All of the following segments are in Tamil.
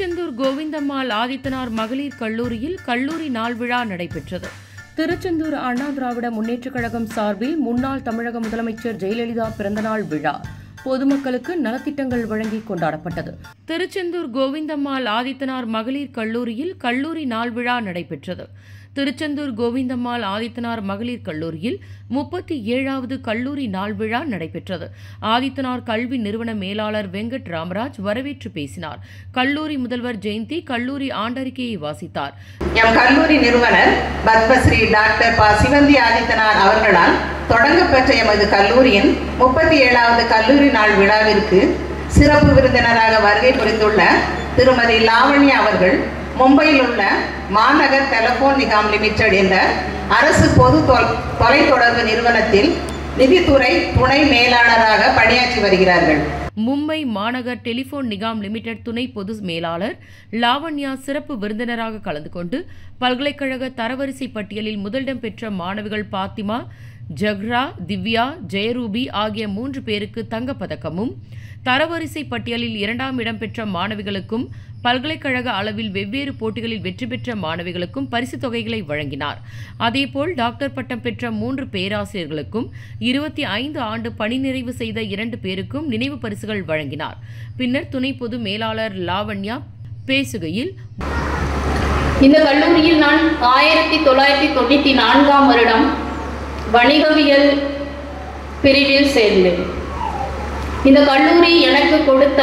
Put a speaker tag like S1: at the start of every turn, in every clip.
S1: திருச்செந்தூர் கோவிந்தம்மாள் ஆதித்தனார் மகளிர் கல்லூரியில் கல்லூரி நாள் விழா நடைபெற்றது திருச்செந்தூர் அண்ணா திராவிட முன்னேற்றக் கழகம் சார்பில் முன்னாள் தமிழக முதலமைச்சர் ஜெயலலிதா பிறந்தநாள் விழா பொதுமக்களுக்கு நலத்திட்டங்கள் வழங்கி கொண்டாடப்பட்டது திருச்செந்தூர் கோவிந்தம்மாள் ஆதித்தனார் மகளிர் கல்லூரியில் கல்லூரி நாள் விழா நடைபெற்றது திருச்செந்தூர் கோவிந்தம்மாள் ஆதித்தனார் மகளிர் கல்லூரியில் முப்பத்தி ஏழாவது கல்லூரி நாள் விழா நடைபெற்றது ஆதித்தனார் கல்வி நிறுவன மேலாளர் வெங்கட் ராமராஜ் வரவேற்று பேசினார் கல்லூரி முதல்வர் ஜெயந்தி கல்லூரி ஆண்டறிக்கையை வாசித்தார்
S2: எம் கல்லூரி நிறுவனர் பத்மஸ்ரீ டாக்டர் ப சிவந்தி ஆதித்தனார் அவர்களால் தொடங்கப்பெற்ற எமது கல்லூரியின் முப்பத்தி ஏழாவது கல்லூரி நாள் விழாவிற்கு சிறப்பு விருந்தினராக வருகை புரிந்துள்ள திருமதி லாவண்யா அவர்கள் மும்பையில் உள்ள மாநகர் டெலபோன் நிகாம் லிமிடெட் என்ற அரசு பொது தொல்- தொலைத்தொடர்பு நிறுவனத்தில் நிதித்துறை துணை மேலாளராக பணியாற்றி வருகிறார்கள்
S1: மும்பை மாநகர் டெலிபோன் நிகாம் லிமிடெட் துணை பொது மேலாளர் லாவண்யா சிறப்பு விருந்தினராக கலந்து கொண்டு பல்கலைக்கழக தரவரிசை பட்டியலில் முதலிடம் பெற்ற மாணவிகள் பாத்திமா ஜஹ்ரா திவ்யா ஜெயரூபி ஆகிய மூன்று பேருக்கு தங்கப்பதக்கமும் தரவரிசை பட்டியலில் இரண்டாம் இடம் பெற்ற மாணவிகளுக்கும் பல்கலைக்கழக அளவில் வெவ்வேறு போட்டிகளில் வெற்றி பெற்ற மாணவிகளுக்கும் பரிசுத் தொகைகளை வழங்கினார் அதேபோல் டாக்டர் பட்டம் பெற்ற மூன்று பேராசிரியர்களுக்கும் இருபத்தி ஐந்து ஆண்டு பணி நிறைவு செய்த இரண்டு பேருக்கும் நினைவு பரிசுகள் வழங்கினார் பின்னர் துணை பொது மேலாளர் லாவண்யா பேசுகையில்
S3: இந்த கல்லூரியில் நான் ஆயிரத்தி தொள்ளாயிரத்தி தொண்ணூற்றி நான்காம் வருடம் வணிகவியல் பிரிவில் சேர்ந்தேன் இந்த கல்லூரி எனக்கு கொடுத்த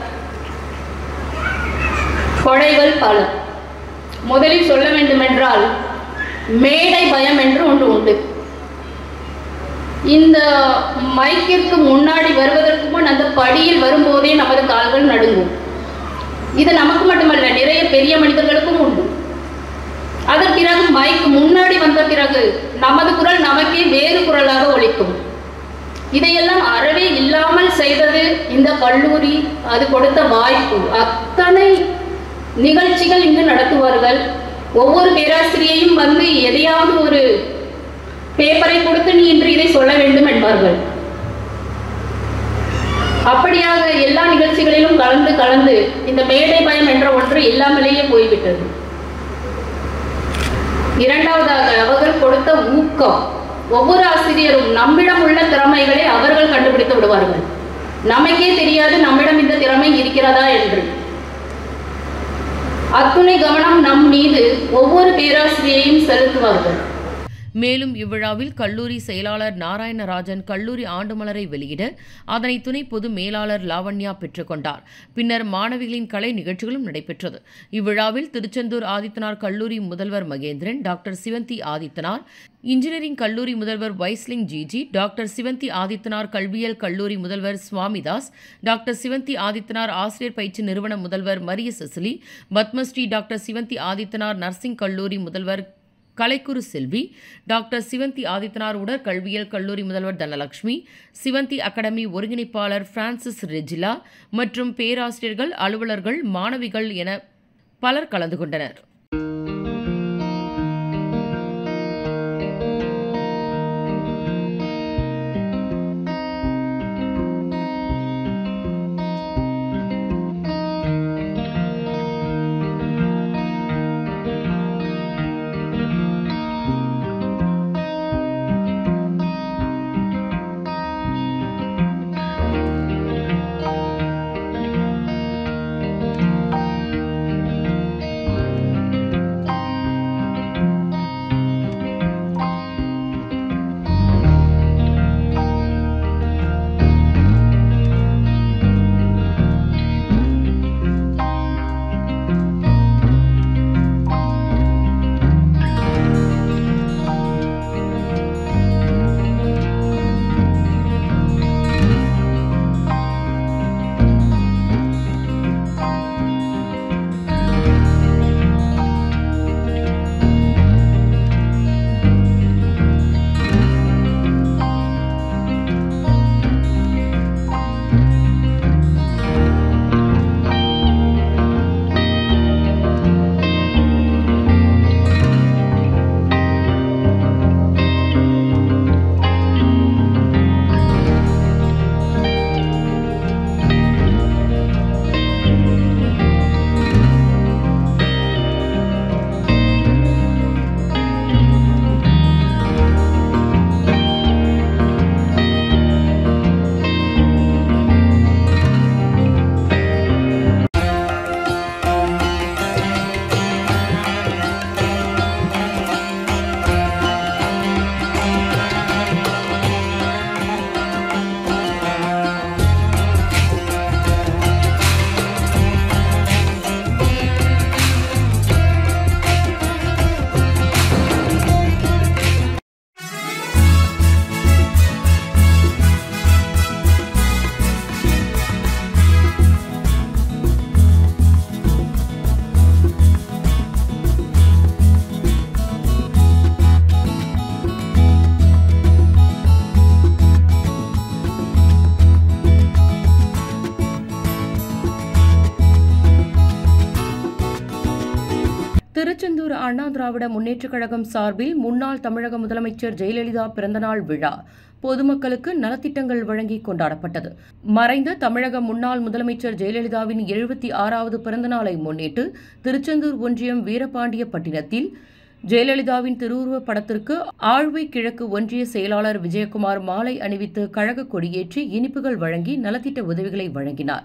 S3: கொடைகள் பல முதலில் சொல்ல வேண்டுமென்றால் மேடை பயம் என்று ஒன்று உண்டு இந்த மைக்கிற்கு முன்னாடி வருவதற்கு முன் அந்த படியில் வரும்போதே நமது கால்கள் நடுங்கும் இது நமக்கு மட்டுமல்ல நிறைய பெரிய மனிதர்களுக்கும் உண்டு அதன் பிறகு மைக் முன்னாடி வந்த பிறகு நமது குரல் நமக்கே வேறு குரலாக ஒலிக்கும் இதையெல்லாம் அறவே இல்லாமல் செய்தது இந்த கல்லூரி அது கொடுத்த வாய்ப்பு அத்தனை நிகழ்ச்சிகள் இங்கு நடத்துவார்கள் ஒவ்வொரு பேராசிரியையும் வந்து எதையாவது ஒரு பேப்பரை கொடுத்து நீ இன்று இதை சொல்ல வேண்டும் என்பார்கள் அப்படியாக எல்லா நிகழ்ச்சிகளிலும் கலந்து கலந்து இந்த மேடை பயம் என்ற ஒன்று இல்லாமலேயே போய்விட்டது இரண்டாவதாக அவர்கள் கொடுத்த ஊக்கம் ஒவ்வொரு ஆசிரியரும் நம்மிடம் உள்ள திறமைகளை அவர்கள் கண்டுபிடித்து விடுவார்கள் நமக்கே தெரியாது நம்மிடம் இந்த திறமை இருக்கிறதா என்று அத்துணை கவனம் நம் மீது ஒவ்வொரு பேராசிரியையும் செலுத்துவார்கள்
S1: மேலும் இவ்விழாவில் கல்லூரி செயலாளர் நாராயணராஜன் கல்லூரி ஆண்டுமலரை வெளியிட அதனை துணை பொது மேலாளர் லாவண்யா பெற்றுக்கொண்டார் பின்னர் மாணவிகளின் கலை நிகழ்ச்சிகளும் நடைபெற்றது இவ்விழாவில் திருச்செந்தூர் ஆதித்தனார் கல்லூரி முதல்வர் மகேந்திரன் டாக்டர் சிவந்தி ஆதித்தனார் இன்ஜினியரிங் கல்லூரி முதல்வர் வைஸ்லிங் ஜிஜி டாக்டர் சிவந்தி ஆதித்தனார் கல்வியியல் கல்லூரி முதல்வர் சுவாமிதாஸ் டாக்டர் சிவந்தி ஆதித்தனார் ஆசிரியர் பயிற்சி நிறுவன முதல்வர் மரிய செசிலி பத்மஸ்ரீ டாக்டர் சிவந்தி ஆதித்தனார் நர்சிங் கல்லூரி முதல்வர் கலைக்குரு செல்வி டாக்டர் சிவந்தி ஆதித்தனார் உடற்கல்வியல் கல்லூரி முதல்வர் தனலட்சுமி சிவந்தி அகாடமி ஒருங்கிணைப்பாளர் பிரான்சிஸ் ரெஜிலா மற்றும் பேராசிரியர்கள் அலுவலர்கள் மாணவிகள் என பலர் கலந்து கொண்டனர் அண்ணா திராவிட முன்னேற்றக் கழகம் சார்பில் முன்னாள் தமிழக முதலமைச்சர் ஜெயலலிதா பிறந்தநாள் விழா பொதுமக்களுக்கு நலத்திட்டங்கள் வழங்கி கொண்டாடப்பட்டது மறைந்த தமிழக முன்னாள் முதலமைச்சர் ஜெயலலிதாவின் எழுபத்தி ஆறாவது பிறந்தநாளை முன்னிட்டு திருச்செந்தூர் ஒன்றியம் வீரபாண்டியப்பட்டினத்தில் ஜெயலலிதாவின் திருவுருவப் படத்திற்கு ஆழ்வை கிழக்கு ஒன்றிய செயலாளர் விஜயகுமார் மாலை அணிவித்து கழக கொடியேற்றி இனிப்புகள் வழங்கி நலத்திட்ட உதவிகளை வழங்கினார்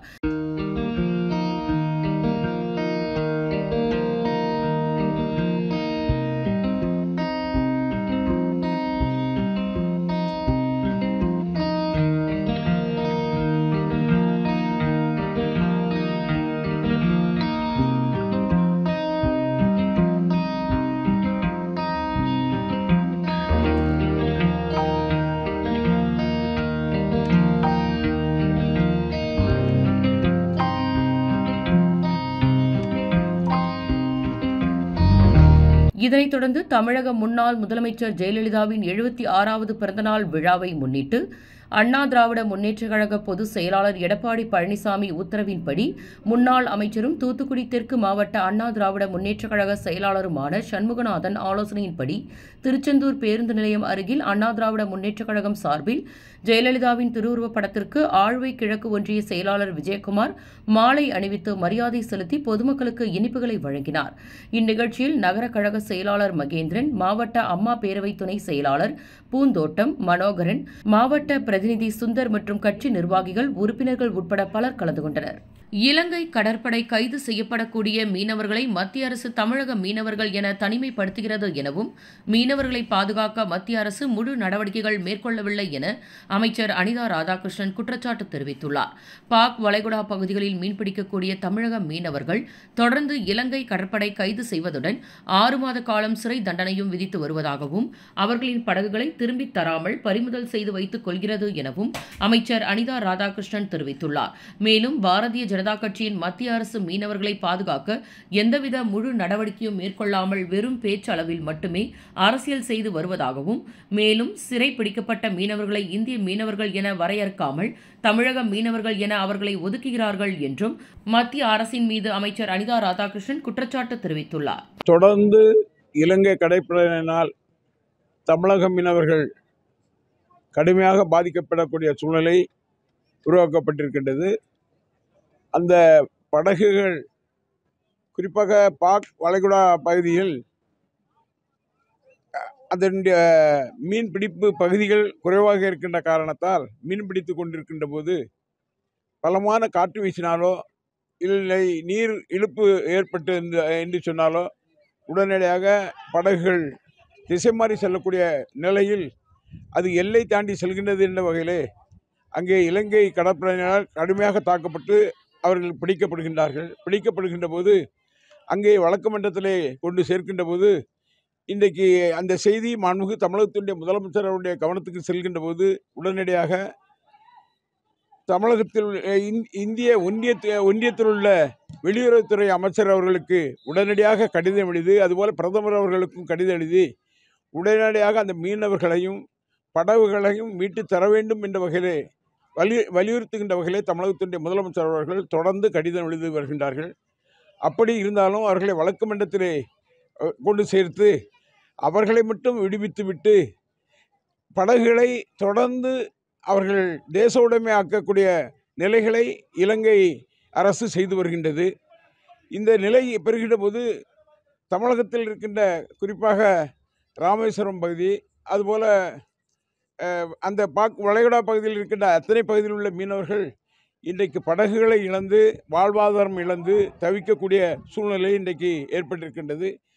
S1: இதனைத் தொடர்ந்து தமிழக முன்னாள் முதலமைச்சர் ஜெயலலிதாவின் எழுபத்தி ஆறாவது பிறந்தநாள் விழாவை முன்னிட்டு அண்ணா திராவிட முன்னேற்றக் கழக பொதுச் செயலாளர் எடப்பாடி பழனிசாமி உத்தரவின்படி முன்னாள் அமைச்சரும் தூத்துக்குடி தெற்கு மாவட்ட அண்ணா திராவிட முன்னேற்றக் கழக செயலாளருமான சண்முகநாதன் ஆலோசனையின்படி திருச்செந்தூர் பேருந்து நிலையம் அருகில் அண்ணா திராவிட முன்னேற்றக் கழகம் சார்பில் ஜெயலலிதாவின் திருவுருவப் படத்திற்கு ஆழ்வை கிழக்கு ஒன்றிய செயலாளர் விஜயகுமார் மாலை அணிவித்து மரியாதை செலுத்தி பொதுமக்களுக்கு இனிப்புகளை வழங்கினார் இந்நிகழ்ச்சியில் நகர கழக செயலாளர் மகேந்திரன் மாவட்ட அம்மா பேரவை துணை செயலாளர் பூந்தோட்டம் மனோகரன் மாவட்ட பிரதிநிதி சுந்தர் மற்றும் கட்சி நிர்வாகிகள் உறுப்பினர்கள் உட்பட பலர் கலந்து கொண்டனர் இலங்கை கடற்படை கைது செய்யப்படக்கூடிய மீனவர்களை மத்திய அரசு தமிழக மீனவர்கள் என தனிமைப்படுத்துகிறது எனவும் மீனவர்களை பாதுகாக்க மத்திய அரசு முழு நடவடிக்கைகள் மேற்கொள்ளவில்லை என அமைச்சர் அனிதா ராதாகிருஷ்ணன் குற்றச்சாட்டு தெரிவித்துள்ளார் பாக் வளைகுடா பகுதிகளில் மீன்பிடிக்கக்கூடிய தமிழக மீனவர்கள் தொடர்ந்து இலங்கை கடற்படை கைது செய்வதுடன் ஆறு மாத காலம் சிறை தண்டனையும் விதித்து வருவதாகவும் அவர்களின் படகுகளை திரும்பித் தராமல் பறிமுதல் செய்து வைத்துக் கொள்கிறது எனவும் அமைச்சர் அனிதா ராதாகிருஷ்ணன் தெரிவித்துள்ளார் மேலும் பாரதிய ஜனதா கட்சியின் மத்திய அரசு மீனவர்களை பாதுகாக்க எந்தவித முழு நடவடிக்கையும் மேற்கொள்ளாமல் வெறும் பேச்சளவில் மட்டுமே அரசியல் செய்து வருவதாகவும் மேலும் சிறை பிடிக்கப்பட்ட மீனவர்களை இந்திய மீனவர்கள் என வரையறுக்காமல் தமிழக மீனவர்கள் என அவர்களை ஒதுக்குகிறார்கள் என்றும் மத்திய அரசின் மீது அமைச்சர் அனிதா ராதாகிருஷ்ணன் குற்றச்சாட்டு தெரிவித்துள்ளார்
S4: தொடர்ந்து இலங்கை கடற்படையினால் தமிழக மீனவர்கள் கடுமையாக பாதிக்கப்படக்கூடிய சூழ்நிலை உருவாக்கப்பட்டிருக்கின்றது அந்த படகுகள் குறிப்பாக பாக் வளைகுடா பகுதியில் அஹ், அதனுடைய மீன் பிடிப்பு பகுதிகள் குறைவாக இருக்கின்ற காரணத்தால் மீன் பிடித்து கொண்டிருக்கின்ற போது பலமான காற்று வீசினாலோ இல்லை நீர் இழுப்பு ஏற்பட்டு இருந்த- என்று சொன்னாலோ உடனடியாக படகுகள் திசை மாறி செல்லக்கூடிய நிலையில் அது எல்லை தாண்டி செல்கின்றது என்ற வகையிலே அங்கே இலங்கை கடற்படையினரால் கடுமையாக தாக்கப்பட்டு அவர்கள் பிடிக்கப்படுகின்றார்கள் பிடிக்கப்படுகின்ற போது அங்கே வழக்கு மன்றத்திலே கொண்டு சேர்க்கின்ற போது இன்றைக்கு அந்த செய்தி மாண்புமிகு தமிழகத்தினுடைய முதலமைச்சர் அவருடைய கவனத்துக்கு செல்கின்ற போது உடனடியாக தமிழகத்தில் அஹ், இந்- இந்திய ஒன்றியத்து ஒன்றியத்தில் உள்ள வெளியுறவுத்துறை அமைச்சர் அவர்களுக்கு உடனடியாக கடிதம் எழுதி அதுபோல பிரதமர் அவர்களுக்கும் கடிதம் எழுதி உடனடியாக அந்த மீனவர்களையும் படகுகளையும் மீட்டு தர வேண்டும் என்ற வகையிலே வலி வலியுறுத்துகின்ற வகையிலே தமிழகத்தினுடைய முதலமைச்சர் அவர்கள் தொடர்ந்து கடிதம் எழுதி வருகின்றார்கள் அப்படி இருந்தாலும் அவர்களை வழக்கு மன்றத்திலே அஹ், கொண்டு சேர்த்து அவர்களை மட்டும் விடுவித்து விட்டு படகுகளை தொடர்ந்து அவர்கள் தேச உடைமை ஆக்கக்கூடிய நிலைகளை இலங்கை அரசு செய்து வருகின்றது இந்த நிலை பெறுகின்ற போது தமிழகத்தில் இருக்கின்ற குறிப்பாக ராமேஸ்வரம் பகுதி அதுபோல் அஹ், அந்த பாக் வளைகுடா பகுதியில் இருக்கின்ற அத்தனை பகுதியில் உள்ள மீனவர்கள் இன்றைக்கு படகுகளை இழந்து வாழ்வாதாரம் இழந்து தவிக்கக்கூடிய சூழ்நிலை இன்றைக்கு ஏற்பட்டிருக்கின்றது